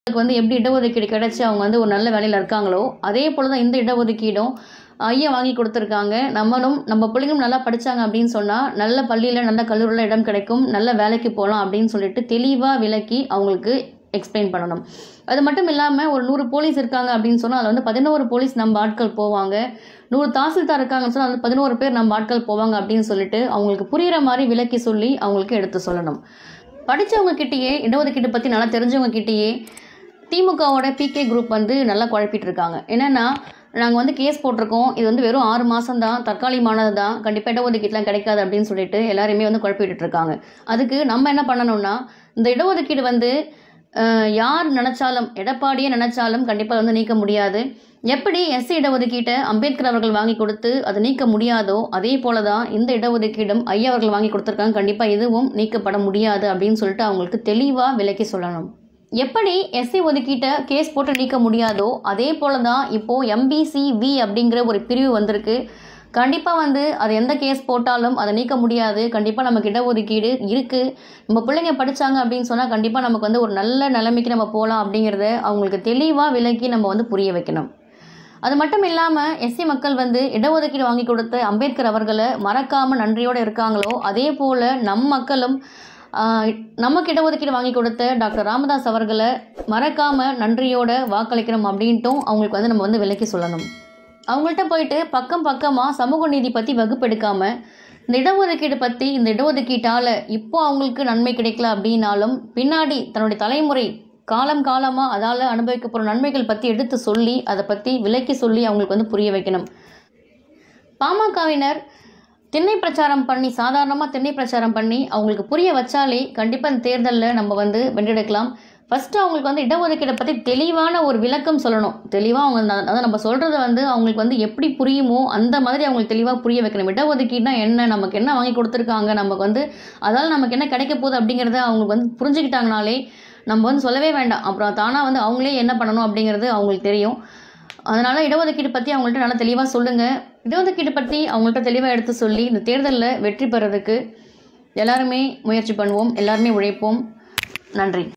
அவங்களுக்கு வந்து எப்படி இடஒதுக்கீடு கிடைச்சி அவங்க வந்து ஒரு நல்ல வேலையில் இருக்காங்களோ அதே போல் தான் இந்த இடஒதுக்கீடும் ஐயா வாங்கி கொடுத்துருக்காங்க நம்மளும் நம்ம பிள்ளைங்களும் நல்லா படித்தாங்க அப்படின்னு சொன்னால் நல்ல பள்ளியில் நல்ல கல்லூரியில் இடம் கிடைக்கும் நல்ல வேலைக்கு போகலாம் அப்படின்னு சொல்லிட்டு தெளிவாக விளக்கி அவங்களுக்கு எக்ஸ்பிளைன் பண்ணணும் அது மட்டும் இல்லாமல் ஒரு நூறு போலீஸ் இருக்காங்க அப்படின்னு சொன்னால் அதில் வந்து பதினோரு போலீஸ் நம்ம ஆட்கள் போவாங்க நூறு தாசில்தார் இருக்காங்கன்னு சொன்னால் அதில் பதினோரு பேர் நம்ம ஆட்கள் போவாங்க அப்படின்னு சொல்லிட்டு அவங்களுக்கு புரிகிற மாதிரி விளக்கி சொல்லி அவங்களுக்கு எடுத்து சொல்லணும் படித்தவங்க கிட்டேயே இடஒதுக்கீடு பற்றி நல்லா தெரிஞ்சவங்க கிட்டேயே திமுகவோட பிகே குரூப் வந்து நல்லா குழப்பிட்டு இருக்காங்க என்னென்னா நாங்கள் வந்து கேஸ் போட்டிருக்கோம் இது வந்து வெறும் ஆறு மாதம் தான் தற்காலிகமானது தான் கண்டிப்பாக இடஒதுக்கீடுலாம் கிடைக்காது அப்படின்னு சொல்லிட்டு எல்லாருமே வந்து குழப்பிட்டு இருக்காங்க அதுக்கு நம்ம என்ன பண்ணணும்னா இந்த இடஒதுக்கீடு வந்து அஹ், யார் நினச்சாலும் எடப்பாடியே நினச்சாலும் கண்டிப்பாக வந்து நீக்க முடியாது எப்படி எஸ்சி இடஒதுக்கீட்டை அம்பேத்கர் அவர்கள் வாங்கி கொடுத்து அதை நீக்க முடியாதோ அதே போல தான் இந்த இடஒதுக்கீடும் ஐயா அவர்கள் வாங்கி கொடுத்துருக்காங்க கண்டிப்பாக இதுவும் நீக்கப்பட முடியாது அப்படின்னு சொல்லிட்டு அவங்களுக்கு தெளிவாக விளக்கி சொல்லணும் எப்படி எஸ்சி ஒதுக்கீட்டை கேஸ் போட்டு நீக்க முடியாதோ அதே போல தான் இப்போது எம்பிசி வி அப்படிங்கிற ஒரு பிரிவு வந்திருக்கு கண்டிப்பாக வந்து அது எந்த கேஸ் போட்டாலும் அதை நீக்க முடியாது கண்டிப்பாக நமக்கு இடஒதுக்கீடு இருக்குது நம்ம பிள்ளைங்க படித்தாங்க அப்படின்னு சொன்னால் கண்டிப்பாக நமக்கு வந்து ஒரு நல்ல நிலைமைக்கு நம்ம போகலாம் அப்படிங்கிறத அவங்களுக்கு தெளிவாக விளக்கி நம்ம வந்து புரிய வைக்கணும் அது மட்டும் இல்லாமல் எஸ்சி மக்கள் வந்து இடஒதுக்கீடு வாங்கி கொடுத்த அம்பேத்கர் அவர்களை மறக்காமல் நன்றியோடு இருக்காங்களோ அதே போல் நம் மக்களும் ஆஹ், நமக்கு இடஒதுக்கீடு வாங்கி கொடுத்த டாக்டர் ராமதாஸ் அவர்களை மறக்காமல் நன்றியோட வாக்களிக்கணும் அப்படின்ட்டும் அவங்களுக்கு வந்து நம்ம வந்து விலக்கி சொல்லணும் அவங்கள்ட்ட போயிட்டு பக்கம் பக்கமாக சமூக நீதி பற்றி வகுப்பெடுக்காம இந்த இடஒதுக்கீடு பற்றி இந்த இடஒதுக்கீட்டால் இப்போ அவங்களுக்கு நன்மை கிடைக்கல அப்படின்னாலும் பின்னாடி தன்னுடைய தலைமுறை காலம் காலமாக அதால் அனுபவிக்க போகிற நன்மைகள் பற்றி எடுத்து சொல்லி அதை பற்றி விலக்கி சொல்லி அவங்களுக்கு வந்து புரிய வைக்கணும் பாமகவினர் திண்ணை பிரச்சாரம் பண்ணி சாதாரணமாக திண்ணை பிரச்சாரம் பண்ணி அவங்களுக்கு புரிய வச்சாலே கண்டிப்பாக இந்த தேர்தலில் நம்ம வந்து வென்றெடுக்கலாம் ஃபஸ்ட்டு அவங்களுக்கு வந்து இடஒதுக்கீடை பற்றி தெளிவான ஒரு விளக்கம் சொல்லணும் தெளிவாக அவங்க அந்த- அதாவது நம்ம சொல்கிறத வந்து அவங்களுக்கு வந்து எப்படி புரியுமோ அந்த மாதிரி அவங்களுக்கு தெளிவாக புரிய வைக்கணும் இடஒதுக்கீடுனா என்ன நமக்கு என்ன வாங்கி கொடுத்துருக்காங்க நமக்கு வந்து அதால் நமக்கு என்ன கிடைக்க போகுது அப்படிங்கிறத அவங்களுக்கு வந்து புரிஞ்சுக்கிட்டாங்கனாலே நம்ம வந்து சொல்லவே வேண்டாம் அப்புறம் தானாக வந்து அவங்களே என்ன பண்ணணும் அப்படிங்கிறது அவங்களுக்கு தெரியும் அதனால் இடஒதுக்கீடு பற்றி அவங்கள்ட்ட நல்லா தெளிவாக சொல்லுங்கள் இடஒதுக்கீடு பற்றி அவங்கள்ட்ட தெளிவாக எடுத்து சொல்லி இந்த தேர்தலில் வெற்றி பெறதுக்கு எல்லாருமே முயற்சி பண்ணுவோம் எல்லாருமே உழைப்போம் நன்றி